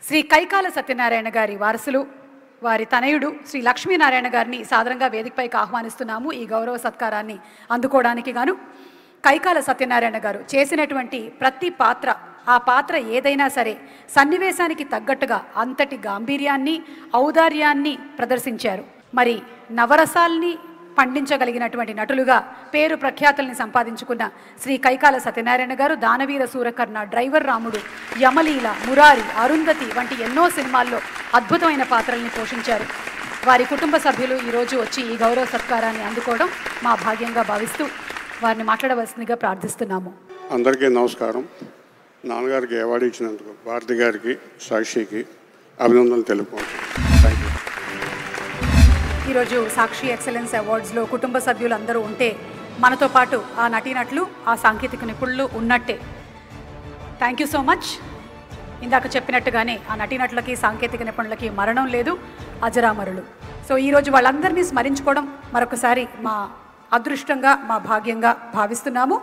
శ్రీ కైకాల సత్యనారాయణ గారి వారసులు వారి తనయుడు శ్రీ లక్ష్మీనారాయణ గారిని సాదరంగా వేదికపైకి ఆహ్వానిస్తున్నాము ఈ గౌరవ సత్కారాన్ని అందుకోవడానికి గాను కైకాల సత్యనారాయణ గారు చేసినటువంటి ప్రతి పాత్ర ఆ పాత్ర ఏదైనా సరే సన్నివేశానికి తగ్గట్టుగా అంతటి గాంభీర్యాన్ని ఔదార్యాన్ని ప్రదర్శించారు మరి నవరసాల్ని పండించగలిగినటువంటి నటులుగా పేరు ప్రఖ్యాతుల్ని సంపాదించుకున్న శ్రీ కైకాల సత్యనారాయణ గారు దానవీర సూరకర్ణ డ్రైవర్ రాముడు యమలీల మురారి అరుంధతి వంటి ఎన్నో సినిమాల్లో అద్భుతమైన పాత్రల్ని పోషించారు వారి కుటుంబ సభ్యులు ఈరోజు వచ్చి ఈ గౌరవ సత్కారాన్ని అందుకోవడం మా భాగ్యంగా భావిస్తూ వారిని మాట్లాడవలసిందిగా ప్రార్థిస్తున్నాము అందరికీ నమస్కారం నాన్నగారికి అవార్డు ఇచ్చినందుకు భారతి గారికి సాక్షికి అభినందనలు తెలుపుకుంటున్నాను థ్యాంక్ యూ ఈరోజు సాక్షి ఎక్సలెన్స్ అవార్డ్స్లో కుటుంబ సభ్యులు అందరూ ఉంటే మనతో పాటు ఆ నటీనటులు ఆ సాంకేతిక నిపుణులు ఉన్నట్టే థ్యాంక్ యూ సో మచ్ ఇందాక చెప్పినట్టుగానే ఆ నటీనటులకి సాంకేతిక నిపుణులకి మరణం లేదు అజరామరులు సో ఈరోజు వాళ్ళందరినీ స్మరించుకోవడం మరొకసారి మా అదృష్టంగా మా భాగ్యంగా భావిస్తున్నాము